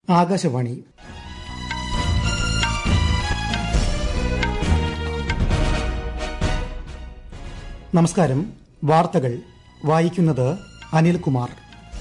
ആകാശവാണി നമസ്കാരം വാർത്തകൾ വായിക്കുന്നത് അനിൽകുമാർ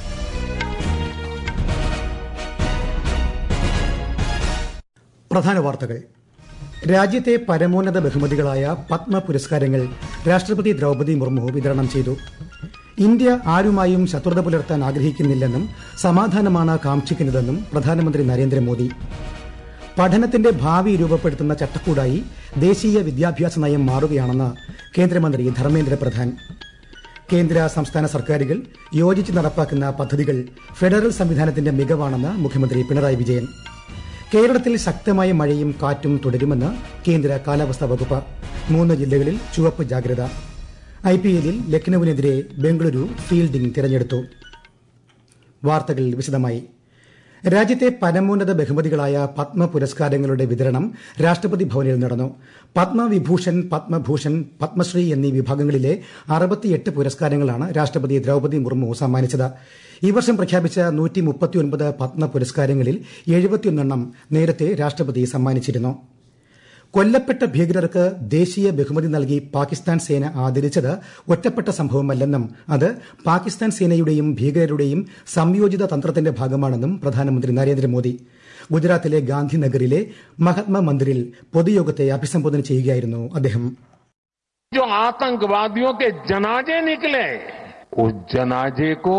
പ്രധാന വാർത്തകൾ രാജ്യത്തെ പരമോന്നത ബഹുമതികളായ പത്മ പുരസ്കാരങ്ങൾ രാഷ്ട്രപതി ദ്രൌപദി മുർമു വിതരണം ചെയ്തു ഇന്ത്യ ആരുമായും ശത്രുത പുലർത്താൻ ആഗ്രഹിക്കുന്നില്ലെന്നും സമാധാനമാണ് കാക്ഷിക്കുന്നതെന്നും പ്രധാനമന്ത്രി നരേന്ദ്രമോദി പഠനത്തിന്റെ ഭാവി രൂപപ്പെടുത്തുന്ന ചട്ടക്കൂടായി ദേശീയ വിദ്യാഭ്യാസ നയം മാറുകയാണെന്ന് കേന്ദ്രമന്ത്രി ധർമ്മേന്ദ്ര പ്രധാൻ കേന്ദ്ര സംസ്ഥാന സർക്കാരുകൾ യോജിച്ച് നടപ്പാക്കുന്ന പദ്ധതികൾ ഫെഡറൽ സംവിധാനത്തിന്റെ മികവാണെന്ന് മുഖ്യമന്ത്രി പിണറായി വിജയൻ കേരളത്തിൽ ശക്തമായ മഴയും കാറ്റും തുടരുമെന്ന് കേന്ദ്ര കാലാവസ്ഥാ വകുപ്പ് മൂന്ന് ജില്ലകളിൽ ചുവപ്പ് ജാഗ്രത ഐ പി എല്ലിൽ ലക്നൌവിനെതിരെ ബംഗളൂരു ഫീൽഡിംഗ് തിരഞ്ഞെടുത്തു വാർത്തകൾ വിശദമായി രാജ്യത്തെ പരമോന്നത ബഹുമതികളായ പത്മ പുരസ്കാരങ്ങളുടെ വിതരണം രാഷ്ട്രപതി ഭവനിൽ നടന്നു പത്മവിഭൂഷൺ പത്മഭൂഷൺ പത്മശ്രീ എന്നീ വിഭാഗങ്ങളിലെ അറുപത്തിയെട്ട് പുരസ്കാരങ്ങളാണ് രാഷ്ട്രപതി ദ്രൌപദി മുർമു സമ്മാനിച്ചത് ഈ വർഷം പ്രഖ്യാപിച്ച നൂറ്റി മുപ്പത്തിയൊൻപത് പത്മ പുരസ്കാരങ്ങളിൽ എഴുപത്തിയൊന്നെണ്ണം നേരത്തെ രാഷ്ട്രപതി സമ്മാനിച്ചിരുന്നു കൊല്ലപ്പെട്ട ഭീകരർക്ക് ദേശീയ ബഹുമതി നൽകി പാകിസ്ഥാൻ സേന ആദരിച്ചത് ഒറ്റപ്പെട്ട സംഭവമല്ലെന്നും അത് പാകിസ്ഥാൻ സേനയുടെയും ഭീകരരുടെയും സംയോജിത തന്ത്രത്തിന്റെ ഭാഗമാണെന്നും പ്രധാനമന്ത്രി നരേന്ദ്രമോദി ഗുജറാത്തിലെ ഗാന്ധിനഗറിലെ മഹാത്മാ മന്ദിറിൽ പൊതുയോഗത്തെ അഭിസംബോധന ചെയ്യുകയായിരുന്നു അദ്ദേഹം जो आतंकवादियों के जनाजे निकले उस जनाजे को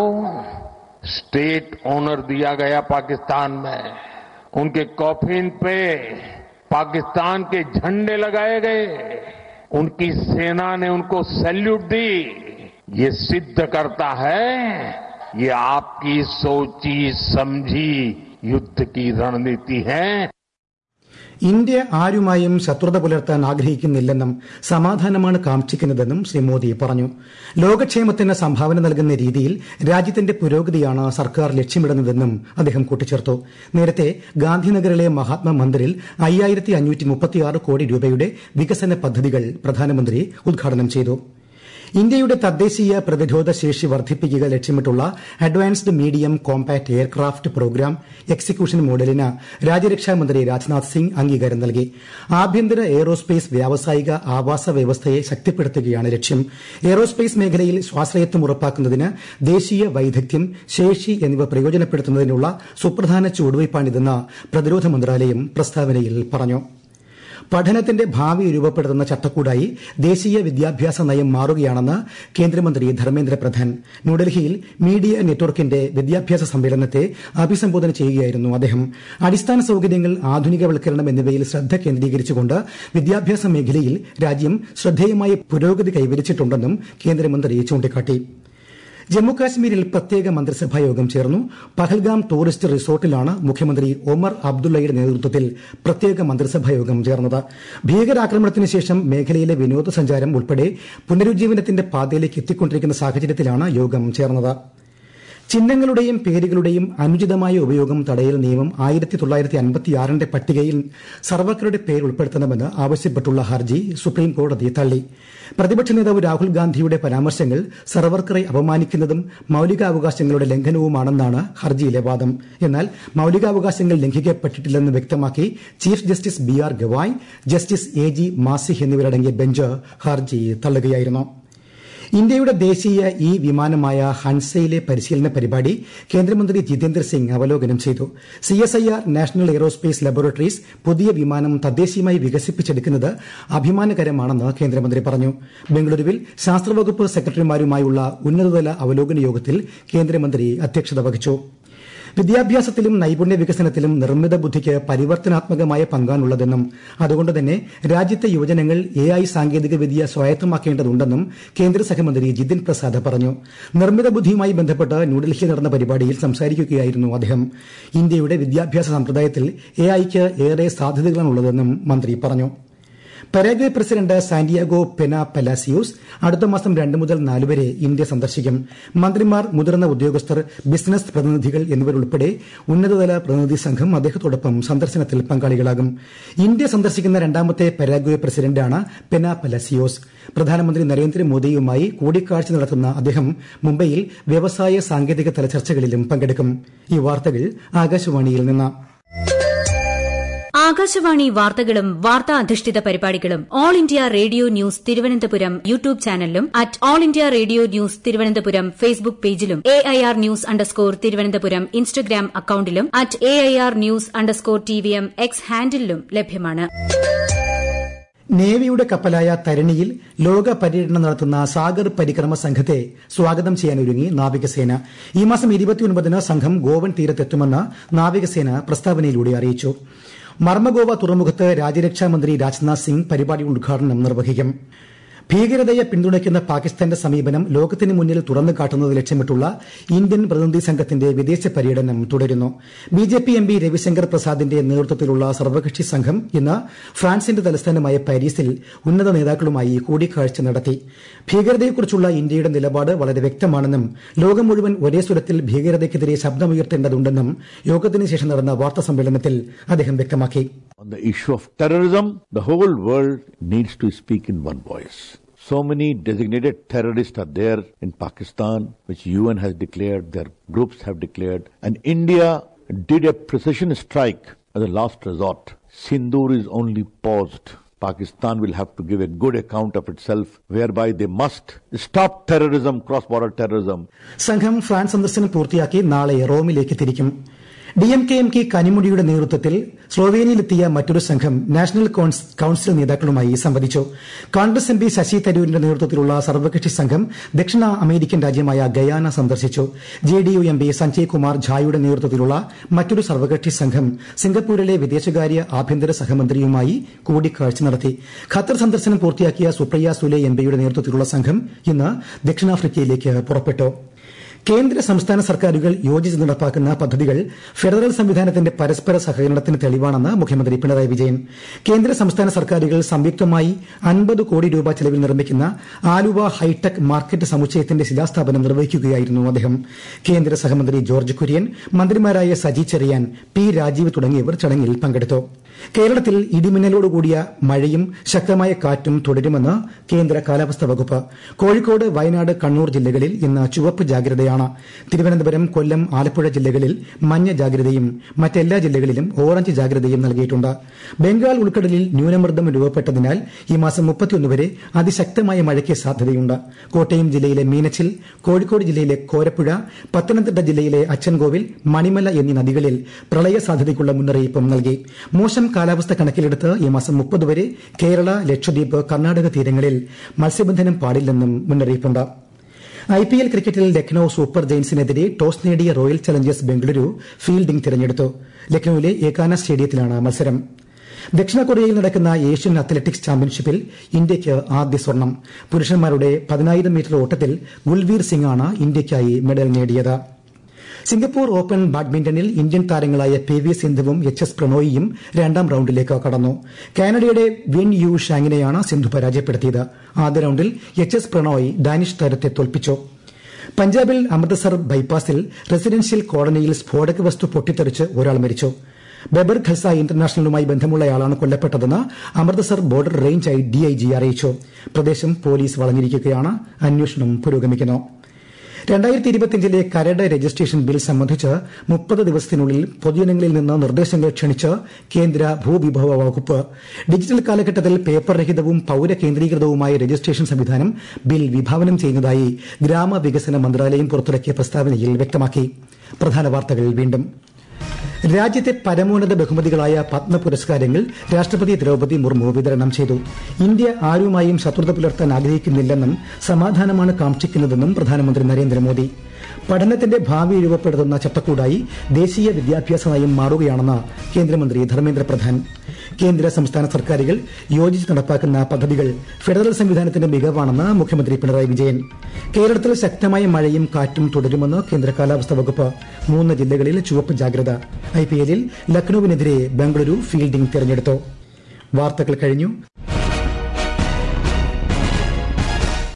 स्टेट ऑनर दिया गया पाकिस्तान में उनके कॉफिन पे पाकिस्तान के झंडे लगाए गए उनकी सेना ने उनको सैल्यूट दी ये सिद्ध करता है ये आपकी सोची समझी युद्ध की रणनीति है ഇന്ത്യ ആരുമായും ശത്രുത പുലർത്താൻ ആഗ്രഹിക്കുന്നില്ലെന്നും സമാധാനമാണ് കാക്ഷിക്കുന്നതെന്നും ശ്രീ മോദി പറഞ്ഞു ലോകക്ഷേമത്തിന് സംഭാവന നൽകുന്ന രീതിയിൽ രാജ്യത്തിന്റെ പുരോഗതിയാണ് സർക്കാർ ലക്ഷ്യമിടുന്നതെന്നും അദ്ദേഹം കൂട്ടിച്ചേർത്തു നേരത്തെ ഗാന്ധിനഗറിലെ മഹാത്മാ മന്ദിറിൽ അയ്യായിരത്തി അഞ്ഞൂറ്റി മുപ്പത്തിയാറ് കോടി രൂപയുടെ വികസന പദ്ധതികൾ പ്രധാനമന്ത്രി ഉദ്ഘാടനം ചെയ്തു ഇന്ത്യയുടെ തദ്ദേശീയ പ്രതിരോധ ശേഷി വർദ്ധിപ്പിക്കുക ലക്ഷ്യമിട്ടുള്ള advanced medium compact aircraft programme execution മോഡലിന് രാജ്യരക്ഷാമന്ത്രി രാജ്നാഥ് സിംഗ് അംഗീകാരം നൽകി ആഭ്യന്തര എയ്റോസ്പേസ് വ്യാവസായിക ആവാസ വ്യവസ്ഥയെ ശക്തിപ്പെടുത്തുകയാണ് ലക്ഷ്യം എയ്റോസ്പേസ് മേഖലയിൽ സ്വാശ്രയത്വം ഉറപ്പാക്കുന്നതിന് ദേശീയ വൈദഗ്ധ്യം ശേഷി എന്നിവ പ്രയോജനപ്പെടുത്തുന്നതിനുള്ള സുപ്രധാന ചുവടുവയ്പ്പാണിതെന്ന് പ്രതിരോധ മന്ത്രാലയം പ്രസ്താവനയിൽ പറഞ്ഞു പഠനത്തിന്റെ ഭാവി രൂപപ്പെടുത്തുന്ന ചട്ടക്കൂടായി ദേശീയ വിദ്യാഭ്യാസ നയം മാറുകയാണെന്ന് കേന്ദ്രമന്ത്രി ധർമ്മേന്ദ്ര പ്രധാൻ ന്യൂഡൽഹിയിൽ മീഡിയ നെറ്റ്വർക്കിന്റെ വിദ്യാഭ്യാസ സമ്മേളനത്തെ അഭിസംബോധന ചെയ്യുകയായിരുന്നു അദ്ദേഹം അടിസ്ഥാന സൌകര്യങ്ങൾ ആധുനികവൽക്കരണം എന്നിവയിൽ ശ്രദ്ധ കേന്ദ്രീകരിച്ചുകൊണ്ട് വിദ്യാഭ്യാസ മേഖലയിൽ രാജ്യം ശ്രദ്ധേയമായ പുരോഗതി കൈവരിച്ചിട്ടുണ്ടെന്നും കേന്ദ്രമന്ത്രി ചൂണ്ടിക്കാട്ടി ജമ്മുകാശ്മീരിൽ പ്രത്യേക മന്ത്രിസഭാ യോഗം ചേർന്നു പഹൽഗാം ടൂറിസ്റ്റ് റിസോർട്ടിലാണ് മുഖ്യമന്ത്രി ഒമർ അബ്ദുള്ളയുടെ നേതൃത്വത്തിൽ പ്രത്യേക മന്ത്രിസഭാ യോഗം ചേർന്നത് ഭീകരാക്രമണത്തിന് ശേഷം മേഖലയിലെ വിനോദസഞ്ചാരം ഉൾപ്പെടെ പുനരുജ്ജീവനത്തിന്റെ പാതയിലേക്ക് എത്തിക്കൊണ്ടിരിക്കുന്ന സാഹചര്യത്തിലാണ് യോഗം ചേർന്നത് ചിഹ്നങ്ങളുടെയും പേരുകളുടെയും അനുചിതമായ ഉപയോഗം തടയൽ നിയമം ആയിരത്തി തൊള്ളായിരത്തി അൻപത്തിയാറിന്റെ പട്ടികയിൽ സർവക്കറുടെ പേര് ഉൾപ്പെടുത്തണമെന്ന് ആവശ്യപ്പെട്ടുള്ള ഹർജി സുപ്രീം കോടതി തള്ളി പ്രതിപക്ഷ നേതാവ് രാഹുൽ ഗാന്ധിയുടെ പരാമർശങ്ങൾ സർവർക്കറെ അപമാനിക്കുന്നതും മൌലികാവകാശങ്ങളുടെ ലംഘനവുമാണെന്നാണ് ഹർജിയിലെ വാദം എന്നാൽ മൌലികാവകാശങ്ങൾ ലംഘിക്കപ്പെട്ടിട്ടില്ലെന്ന് വ്യക്തമാക്കി chief justice B R Gavai justice A G Masih എന്നിവരടങ്ങിയ ബെഞ്ച് ഹർജി തള്ളുകയായിരുന്നു ഇന്ത്യയുടെ ദേശീയ ഇ വിമാനമായ ഹൻസയിലെ പരിശീലന പരിപാടി കേന്ദ്രമന്ത്രി ജിതേന്ദ്ര സിംഗ് അവലോകനം ചെയ്തു സിഎസ്ഐആർ നാഷണൽ എയ്റോസ്പേസ് ലബോറട്ടറീസ് പുതിയ വിമാനം തദ്ദേശീയമായി വികസിപ്പിച്ചെടുക്കുന്നത് അഭിമാനകരമാണെന്ന് കേന്ദ്രമന്ത്രി പറഞ്ഞു ബംഗളൂരുവിൽ ശാസ്ത്രവകുപ്പ് സെക്രട്ടറിമാരുമായുള്ള ഉന്നതതല അവലോകന യോഗത്തിൽ കേന്ദ്രമന്ത്രി അധ്യക്ഷത വഹിച്ചു വിദ്യാഭ്യാസത്തിലും നൈപുണ്യ വികസനത്തിലും നിർമ്മിത ബുദ്ധിക്ക് പരിവർത്തനാത്മകമായ പങ്കാണുള്ളതെന്നും അതുകൊണ്ട് തന്നെ രാജ്യത്തെ യുവജനങ്ങൾ എ ഐ സാങ്കേതിക വിദ്യ സ്വായത്തമാക്കേണ്ടതുണ്ടെന്നും കേന്ദ്ര സഹമന്ത്രി ജിതിൻ പ്രസാദ് പറഞ്ഞു നിർമ്മിത ബുദ്ധിയുമായി ബന്ധപ്പെട്ട് ന്യൂഡൽഹിയിൽ നടന്ന പരിപാടിയിൽ സംസാരിക്കുകയായിരുന്നു അദ്ദേഹം ഇന്ത്യയുടെ വിദ്യാഭ്യാസ സമ്പ്രദായത്തിൽ എ ഐക്ക് ഏറെ സാധ്യതകളാണുള്ളതെന്നും മന്ത്രി പറഞ്ഞു Paraguay president Santiago Pena Palacios അടുത്ത മാസം രണ്ട് മുതൽ നാല് വരെ ഇന്ത്യ സന്ദർശിക്കും മന്ത്രിമാർ മുതിർന്ന ഉദ്യോഗസ്ഥർ ബിസിനസ് പ്രതിനിധികൾ എന്നിവരുൾപ്പെടെ ഉന്നതതല പ്രതിനിധി സംഘം അദ്ദേഹത്തോടൊപ്പം സന്ദർശനത്തിൽ പങ്കാളികളാകും ഇന്ത്യ സന്ദർശിക്കുന്ന രണ്ടാമത്തെ പരാഗ്വെ പ്രസിഡന്റാണ് പെന പലാസിയോസ് പ്രധാനമന്ത്രി നരേന്ദ്രമോദിയുമായി കൂടിക്കാഴ്ച നടത്തുന്ന അദ്ദേഹം മുംബൈയിൽ വ്യവസായ സാങ്കേതിക തല ചർച്ചകളിലും പങ്കെടുക്കും ഈ വാർത്തകൾ ആകാശവാണിയിൽ നിന്ന് ആകാശവാണി വാർത്തകളും വാർത്താ അധിഷ്ഠിത പരിപാടികളും all India radio news Thiruvananthapuram YouTube ചാനലിലും at all India radio news Thiruvananthapuram Facebook പേജിലും A I R news underscore Thiruvananthapuram Instagram അക്കൌണ്ടിലും at A I R news underscore T V M X ഹാൻഡിലും ലഭ്യമാണ് നേവിയുടെ കപ്പലായ തരണിയിൽ ലോക പര്യടനം നടത്തുന്ന സാഗർ പരിക്രമ സംഘത്തെ സ്വാഗതം ചെയ്യാനൊരുങ്ങി നാവികസേന ഈ മാസം ഇരുപത്തിയൊൻപതിന് സംഘം ഗോവൻ തീരത്തെത്തുമെന്ന് നാവികസേന പ്രസ്താവനയിലൂടെ അറിയിച്ചു മർമഗോവ തുറമുഖത്ത് രാജ്യരക്ഷാമന്ത്രി രാജ്നാഥ് സിംഗ് പരിപാടിയുടെ ഉദ്ഘാടനം നിർവഹിക്കും ഭീകരതയെ പിന്തുണയ്ക്കുന്ന പാകിസ്ഥാന്റെ സമീപനം ലോകത്തിന് മുന്നിൽ തുറന്നു കാട്ടുന്നത് ലക്ഷ്യമിട്ടുള്ള ഇന്ത്യൻ പ്രതിനിധി സംഘത്തിന്റെ വിദേശ പര്യടനം തുടരുന്നു B J P M P Ravi Shankar പ്രസാദിന്റെ നേതൃത്വത്തിലുള്ള സർവകക്ഷി സംഘം ഇന്ന് ഫ്രാൻസിന്റെ തലസ്ഥാനമായ പാരീസിൽ ഉന്നത നേതാക്കളുമായി കൂടിക്കാഴ്ച നടത്തി ഭീകരതയെക്കുറിച്ചുള്ള ഇന്ത്യയുടെ നിലപാട് വളരെ വ്യക്തമാണെന്നും ലോകം മുഴുവൻ ഒരേ സ്വരത്തിൽ ഭീകരതയ്ക്കെതിരെ ശബ്ദമുയർത്തേണ്ടതുണ്ടെന്നും യോഗത്തിന് ശേഷം നടന്ന വാർത്താ സമ്മേളനത്തിൽ അദ്ദേഹം വ്യക്തമാക്കി On the issue of terrorism, the whole world needs to speak in one voice. So many designated terrorists are there in Pakistan, which UN has declared, their groups have declared, and India did a precision strike as a last resort. Sindoor is only paused. Pakistan will have to give a good account of itself, whereby they must stop terrorism, cross-border terrorism. സംഘം France സന്ദർശനം പൂർത്തിയാക്കി നാളെ റോമിലേക്ക് തിരിക്കും D M K M K കനിമുടിയുടെ നേതൃത്വത്തിൽ സ്ലോവേനിയയിലെത്തിയ മറ്റൊരു സംഘം നാഷണൽ കൌൺസിൽ നേതാക്കളുമായി സംവദിച്ചു കോൺഗ്രസ് എം പി ശശി തരൂരിന്റെ നേതൃത്വത്തിലുള്ള സർവകക്ഷി സംഘം ദക്ഷിണ അമേരിക്കൻ രാജ്യമായ ഗയാന സന്ദർശിച്ചു J D U M P Sanjay Kumar ഝായുടെ നേതൃത്വത്തിലുള്ള മറ്റൊരു സർവകക്ഷി സംഘം സിംഗപ്പൂരിലെ വിദേശകാര്യ ആഭ്യന്തര സഹമന്ത്രിയുമായി കൂടിക്കാഴ്ച നടത്തി ഖത്തർ സന്ദർശനം പൂർത്തിയാക്കിയ സുപ്രിയ സുലെ എം പിയുടെ നേതൃത്വത്തിലുള്ള സംഘം ഇന്ന് ദക്ഷിണാഫ്രിക്കയിലേക്ക് പുറപ്പെട്ടു കേന്ദ്ര സംസ്ഥാന സർക്കാരുകൾ യോജിച്ച് നടപ്പാക്കുന്ന പദ്ധതികൾ ഫെഡറൽ സംവിധാനത്തിന്റെ പരസ്പര സഹകരണത്തിന് തെളിവാണെന്ന് മുഖ്യമന്ത്രി പിണറായി വിജയൻ കേന്ദ്ര സംസ്ഥാന സർക്കാരുകൾ സംയുക്തമായി അൻപത് കോടി രൂപ ചെലവിൽ നിർമ്മിക്കുന്ന ആലുവ ഹൈടെക് മാർക്കറ്റ് സമുച്ചയത്തിന്റെ ശിലാസ്ഥാപനം നിർവഹിക്കുകയായിരുന്നു അദ്ദേഹം കേന്ദ്ര സഹമന്ത്രി ജോർജ് കുര്യൻ മന്ത്രിമാരായ സജി ചെറിയാൻ പി രാജീവ് തുടങ്ങിയവർ ചടങ്ങിൽ പങ്കെടുത്തു കേരളത്തിൽ ഇടിമിന്നലോടുകൂടിയ മഴയും ശക്തമായ കാറ്റും തുടരുമെന്ന് കേന്ദ്ര കാലാവസ്ഥാ വകുപ്പ് കോഴിക്കോട് വയനാട് കണ്ണൂർ ജില്ലകളിൽ ഇന്ന് ചുവപ്പ് ജാഗ്രതയാണ് തിരുവനന്തപുരം കൊല്ലം ആലപ്പുഴ ജില്ലകളിൽ മഞ്ഞ ജാഗ്രതയും മറ്റെല്ലാ ജില്ലകളിലും ഓറഞ്ച് ജാഗ്രതയും നൽകിയിട്ടുണ്ട് ബംഗാൾ ഉൾക്കടലിൽ ന്യൂനമർദ്ദം രൂപപ്പെട്ടതിനാൽ ഈ മാസം മുപ്പത്തിയൊന്ന് വരെ അതിശക്തമായ മഴയ്ക്ക് സാധ്യതയുണ്ട് കോട്ടയം ജില്ലയിലെ മീനച്ചിൽ കോഴിക്കോട് ജില്ലയിലെ കോരപ്പുഴ പത്തനംതിട്ട ജില്ലയിലെ അച്ചൻകോവിൽ മണിമല എന്നീ നദികളിൽ പ്രളയ സാധ്യതയ്ക്കുള്ള മുന്നറിയിപ്പും നൽകി മോശം കാലാവസ്ഥ കണക്കിലെടുത്ത് ഈ മാസം മുപ്പത് വരെ കേരള ലക്ഷദ്വീപ് കർണാടക തീരങ്ങളിൽ മത്സ്യബന്ധനം പാടില്ലെന്നും മുന്നറിയിപ്പുണ്ട് ഐ പി എൽ ക്രിക്കറ്റിൽ ലക്നൌ സൂപ്പർ ജയൻസിനെതിരെ ടോസ് നേടിയ റോയൽ ചലഞ്ചേഴ്സ് ബംഗളൂരു ഫീൽഡിംഗ് തിരഞ്ഞെടുത്തു ലക്നൌവിലെ ഏകാന സ്റ്റേഡിയത്തിലാണ് മത്സരം ദക്ഷിണ കൊറിയയിൽ നടക്കുന്ന ഏഷ്യൻ അത്ലറ്റിക്സ് ചാമ്പ്യൻഷിപ്പിൽ ഇന്ത്യയ്ക്ക് ആദ്യ സ്വർണം പുരുഷന്മാരുടെ പതിനായിരം മീറ്റർ ഓട്ടത്തിൽ ഗുൽവീർ സിംഗാണ് ഇന്ത്യയ്ക്കായി മെഡൽ നേടിയത് സിംഗപ്പൂർ ഓപ്പൺ ബാഡ്മിന്റണിൽ ഇന്ത്യൻ താരങ്ങളായ പി വി സിന്ധുവും എച്ച് എസ് പ്രണോയിയും രണ്ടാം റൌണ്ടിലേക്ക് കടന്നു കാനഡയുടെ വിൻ യു ഷാങ്ങിനെയാണ് സിന്ധു പരാജയപ്പെടുത്തിയത് ആദ്യ റൌണ്ടിൽ എച്ച് എസ് പ്രണോയ് ഡാനിഷ് താരത്തെ തോൽപ്പിച്ചു പഞ്ചാബിൽ അമൃത്സർ ബൈപ്പാസിൽ റെസിഡൻഷ്യൽ കോളനിയിൽ സ്ഫോടക വസ്തു പൊട്ടിത്തെറിച്ച് ഒരാൾ മരിച്ചു ബബർ ഖൽസ ഇന്റർനാഷണലുമായി ബന്ധമുള്ളയാളാണ് കൊല്ലപ്പെട്ടതെന്ന് അമൃത്സർ ബോർഡർ റേഞ്ച് ഡിഐജി അറിയിച്ചു പ്രദേശം പോലീസ് വളഞ്ഞിരിക്കുകയാണ് അന്വേഷണം പുരോഗമിക്കുന്നു രണ്ടായിരത്തി ഇരുപത്തിയഞ്ചിലെ കരട് രജിസ്ട്രേഷൻ ബിൽ സംബന്ധിച്ച് മുപ്പത് ദിവസത്തിനുള്ളിൽ പൊതുജനങ്ങളിൽ നിന്ന് നിർദ്ദേശങ്ങൾ ക്ഷണിച്ച് കേന്ദ്ര ഭൂവിഭവ വകുപ്പ് ഡിജിറ്റൽ കാലഘട്ടത്തിൽ പേപ്പർ രഹിതവും പൌരകേന്ദ്രീകൃതവുമായ രജിസ്ട്രേഷൻ സംവിധാനം ബിൽ വിഭാവനം ചെയ്യുന്നതായി ഗ്രാമവികസന മന്ത്രാലയം പുറത്തിറക്കിയ പ്രസ്താവനയിൽ വ്യക്തമാക്കി പ്രധാന വാർത്തകൾ വീണ്ടും രാജ്യത്തെ പരമോന്നത ബഹുമതികളായ പത്മ പുരസ്കാരങ്ങൾ രാഷ്ട്രപതി ദ്രൌപതി മുർമു വിതരണം ചെയ്തു ഇന്ത്യ ആരുമായും ശത്രുത പുലർത്താൻ ആഗ്രഹിക്കുന്നില്ലെന്നും സമാധാനമാണ് കാക്ഷിക്കുന്നതെന്നും പ്രധാനമന്ത്രി നരേന്ദ്രമോദി പഠനത്തിന്റെ ഭാവി രൂപപ്പെടുത്തുന്ന ചട്ടക്കൂടായി ദേശീയ വിദ്യാഭ്യാസ നയം മാറുകയാണെന്ന് കേന്ദ്രമന്ത്രി ധർമ്മേന്ദ്ര പ്രധാൻ കേന്ദ്ര സംസ്ഥാന സർക്കാരുകൾ യോജിച്ച് നടപ്പാക്കുന്ന പദ്ധതികൾ ഫെഡറൽ സംവിധാനത്തിന്റെ മികവാണെന്ന് മുഖ്യമന്ത്രി പിണറായി വിജയൻ കേരളത്തിൽ ശക്തമായ മഴയും കാറ്റും തുടരുമെന്ന് കേന്ദ്ര കാലാവസ്ഥാ വകുപ്പ് മൂന്ന് ജില്ലകളിൽ ചുവപ്പ് ജാഗ്രത ഐപിഎല്ലിൽ ലക്നൌവിനെതിരെ ബംഗളൂരു ഫീൽഡിംഗ് തിരഞ്ഞെടുത്തു വാർത്തകൾ കഴിഞ്ഞു